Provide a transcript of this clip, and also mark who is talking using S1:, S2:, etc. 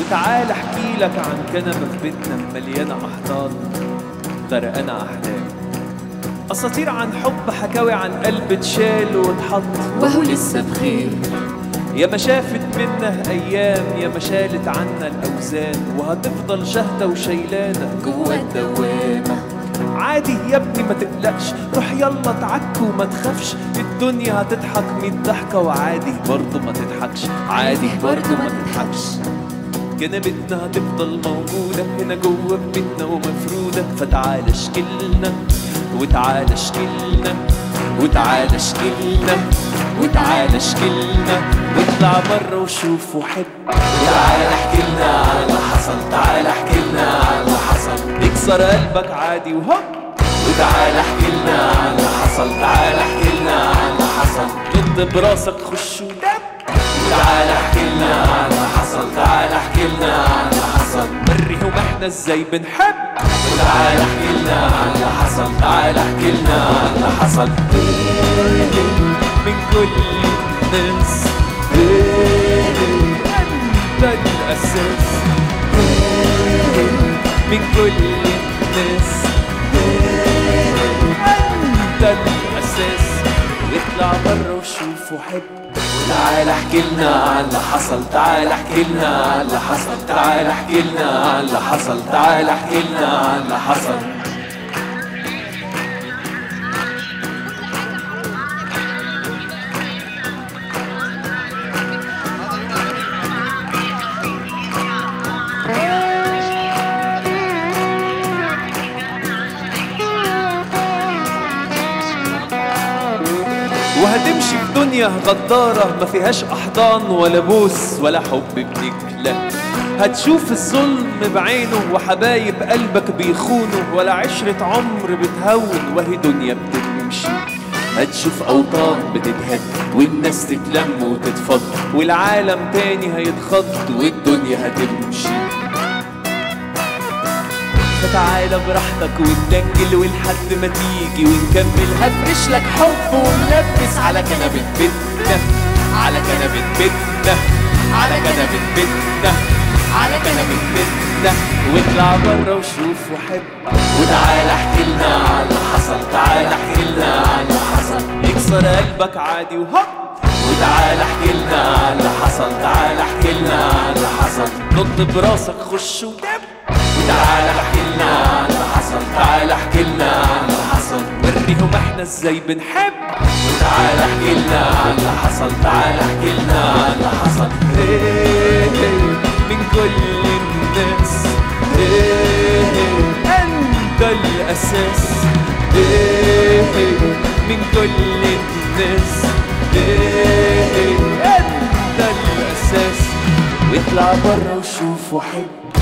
S1: وتعال احكي لك عن كنبة في بيتنا مليانة أحضان غرقانة أحلام أساطير عن حب حكاوي عن قلب اتشال واتحط
S2: وهو لسه بخير
S1: يا ما شافت منا أيام يا ما شالت عنا الأوزان وهتفضل شهدة وشيلانة
S2: جوا الدوامة
S1: عادي يا ابني ما تقلقش روح يلا تعك وما تخافش الدنيا هتضحك ميت ضحكة وعادي برضه ما تضحكش عادي برضه ما تضحكش جنبتنا هتفضل موجودة هنا جوه بيتنا ومفرودة فتعال اشكلنا وتعال اشكلنا وتعال اشكلنا وتعال اشكلنا واطلع بره وشوف وحب
S3: تعال احكي لنا على اللي حصل تعال احكي لنا على اللي حصل
S1: يكسر قلبك عادي وهوب
S3: وتعال احكي لنا على اللي حصل تعال احكي لنا على اللي حصل
S1: ضد براسك خش ودب
S3: تعال احكي لنا على اللي حصل تعال احكي لنا على اللي حصل
S1: وريهم احنا ازاي بنحب
S3: وتعال احكي لنا على اللي حصل تعال احكي لنا على اللي حصل
S1: من كل الناس انت الاساس من كل الناس انت الاساس اطلع بره وشوف وحب
S3: تعال احكي لنا على اللي حصل تعال احكي لنا على اللي حصل تعال احكي لنا على اللي حصل تعال احكي لنا على اللي حصل
S1: وهتمشي في دنيا غدارة ما فيهاش أحضان ولا بوس ولا حب بنكلة هتشوف الظلم بعينه وحبايب قلبك بيخونوا ولا عشرة عمر بتهون وهي دنيا بتمشي هتشوف أوطان بتتهد والناس تتلم وتتفض والعالم تاني هيتخض والدنيا هتمشي فتعالى براحتك وتدنجل ولحد ما تيجي ونكمل هفرش لك حب ونلبس على كنبة بيتنا على كنبة بيتنا على كنبة بيتنا على كنبة بيتنا واطلع بره وشوف وحب
S3: وتعال احكي لنا على اللي حصل تعال احكي لنا على اللي حصل
S1: يكسر قلبك عادي وهوب
S3: وتعال احكي لنا على اللي حصل تعال احكي لنا على اللي حصل
S1: نط براسك خش ودب
S3: وتعال احكي لنا على اللي حصل تعال احكي لنا على اللي حصل
S1: وريهم احنا ازاي بنحب
S3: وتعال احكي لنا على اللي حصل تعال احكي لنا على اللي حصل
S1: إيه من كل الناس إيه انت الاساس إيه من كل الناس إيه انت الاساس واطلع بره وشوف وحب